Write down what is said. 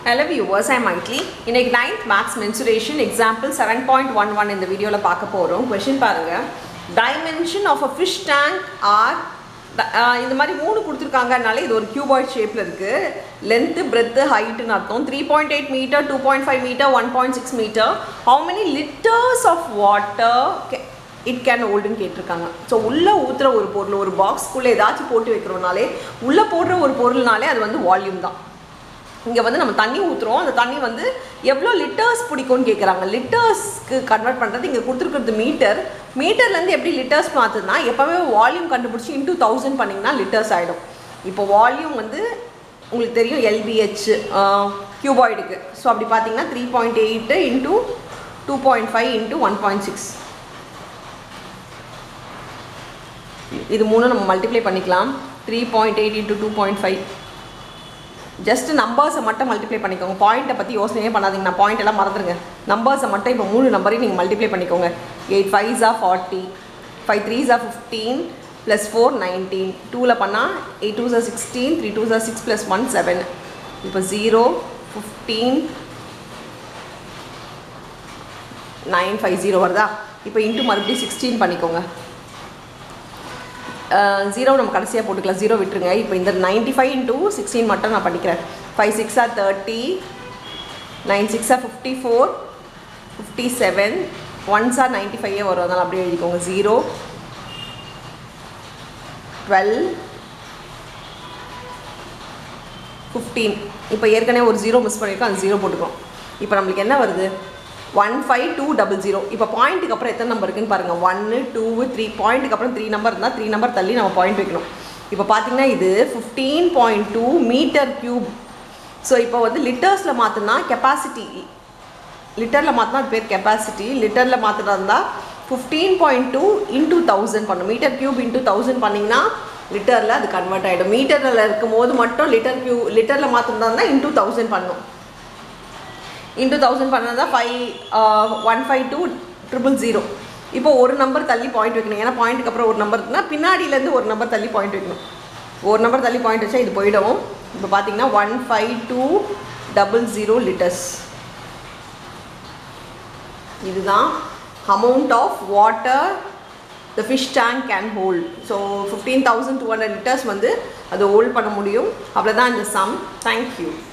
hello viewers I மைட்லி இன்னைக்கு ninth maths mensuration example seven point one one இந்த வீடியோவில் பார்க்க போகிறோம் கொஷின் பாருங்கள் dimension of a fish tank are இந்த மாதிரி மூணு கொடுத்துருக்காங்கனால இது ஒரு கியூபாய்ட் ஷேப்பில் இருக்குது லென்த்து பிரெத்து ஹைட்டுன்னு அர்த்தம் three point eight metre two point five metre one point six metre how many litres of water it can ஓல்டுன்னு கேட்டிருக்காங்க ஸோ உள்ளே ஊற்றுற ஒரு பொருள் ஒரு பாக்ஸ்க்குள்ளே ஏதாச்சும் போட்டு வைக்கிறோம்னாலே உள்ளே போடுற ஒரு பொருள்னாலே அது வந்து வால்யூம் தான் இங்கே வந்து நம்ம தண்ணி ஊற்றுறோம் அந்த தண்ணி வந்து எவ்வளோ லிட்டர்ஸ் பிடிக்கும்னு கேட்குறாங்க லிட்டர்ஸ்க்கு கன்வெர்ட் பண்ணுறது இங்கே கொடுத்துருக்கிறது மீட்டர் மீட்டர்லேருந்து எப்படி லிட்டர்ஸ் மாற்றுதுன்னா எப்போவே வால்யூம் கண்டுபிடிச்சி இன்டூ தௌசண்ட் பண்ணிங்கன்னா லிட்டர்ஸ் ஆகிடும் இப்போ வால்யூம் வந்து உங்களுக்கு தெரியும் எல்பிஹெச் கியூபாய்டுக்கு ஸோ அப்படி பார்த்தீங்கன்னா three point eight into two point five into one point six இது மூணு நம்ம மல்டிப்ளை பண்ணிக்கலாம் three point eight into two point five just நம்பர்ஸை மட்டும் மல்டிப்ளை பண்ணிக்கோங்க பாயிண்ட்டை பற்றி யோசனையே பண்ணாதீங்க நான் பாயிண்ட் எல்லாம் மறந்துடுங்க நம்பர்ஸை மட்டும் இப்போ மூணு நம்பரையும் நீங்கள் மல்டிப்ளை பண்ணிக்கோங்க எயிட் ஃபைவ்ஸா ஃபார்ட்டி ஃபைவ் த்ரீஸா ஃபிஃப்டீன் ப்ளஸ் ஃபோர் நைன்டீன் டூவில் பண்ணால் எயிட் டூ சார் சிக்ஸ்டீன் த்ரீ டூ சார் சிக்ஸ் ப்ளஸ் ஒன் செவன் இப்போ zero fifteen nine five zero வருதா இப்போ இன்ட்டு மறுபடியும் சிக்ஸ்டீன் பண்ணிக்கோங்க ஜீரோ நம்ம கடைசியாக போட்டுக்கலாம் ஜீரோ விட்டுருங்க இப்போ இந்த நைன்ட்டி ஃபைவ் இன்ட்டு சிக்ஸ்டீன் மட்டும் நான் படிக்கிறேன் ஃபைவ் சிக்ஸா தேர்ட்டி நைன் சிக்ஸா ஃபிஃப்டி ஃபோர் ஃபிஃப்டி செவன் ஒன்ஸா நைன்ட்டி ஃபைவே வரும் அதனால் அப்படியே எழுதிக்கோங்க ஜீரோ டுவெல் ஃபிஃப்டீன் இப்போ ஏற்கனவே ஒரு ஜீரோ மிஸ் பண்ணியிருக்கோம் அந்த ஜீரோ போட்டுக்கிறோம் இப்போ நம்மளுக்கு என்ன வருது one five two double zero இப்போ பாயிண்ட்டுக்கு அப்புறம் எத்தனை நம்பர் இருக்குன்னு பாருங்கள் ஒன்று டூ த்ரீ பாயிண்ட்டுக்கு அப்புறம் த்ரீ நம்பர் இருந்தால் த்ரீ நம்பர் தள்ளி நம்ம பாயிண்ட் வைக்கணும் இப்போ பார்த்தீங்கன்னா இது fifteen point two metre cube so இப்போ வந்து லிட்டர்ஸில் மாற்றினா கெப்பாசிட்டி லிட்டரில் மாற்றினா அது பேர் கெப்பாசிட்டி லிட்டரில் மாற்றினா இருந்தால் fifteen point two into thousand பண்ணும் மீட்டர் க்யூப் இன்டூ தௌசண்ட் பண்ணிங்கன்னா லிட்டரில் அது கன்வெர்ட் ஆகிடும் மீட்டரில் இருக்கும் போது மட்டும் லிட்டர் க்யூ லிட்டரில் மாற்றினா இன்டூ தௌசண்ட் பண்ணும் இன்டூ தௌசண்ட் பண்ணதா five one five two triple zero இப்போ ஒரு நம்பர் தள்ளி பாயிண்ட் வைக்கணும் ஏன்னா பாயிண்ட்டுக்கு அப்புறம் ஒரு நம்பர் இருக்குன்னா பின்னாடியிலேருந்து ஒரு நம்பர் தள்ளி பாயிண்ட் வைக்கணும் ஒரு நம்பர் தள்ளி பாயிண்ட் வச்சா இது போயிடும் இப்போ பார்த்தீங்கன்னா one five two double zero litres இதுதான் amount of water the fish tank can hold so fifteen thousand two hundred litres வந்து அதை ஹோல்ட் பண்ண முடியும் அவ்வளோதான் இந்த சம் தேங்க்யூ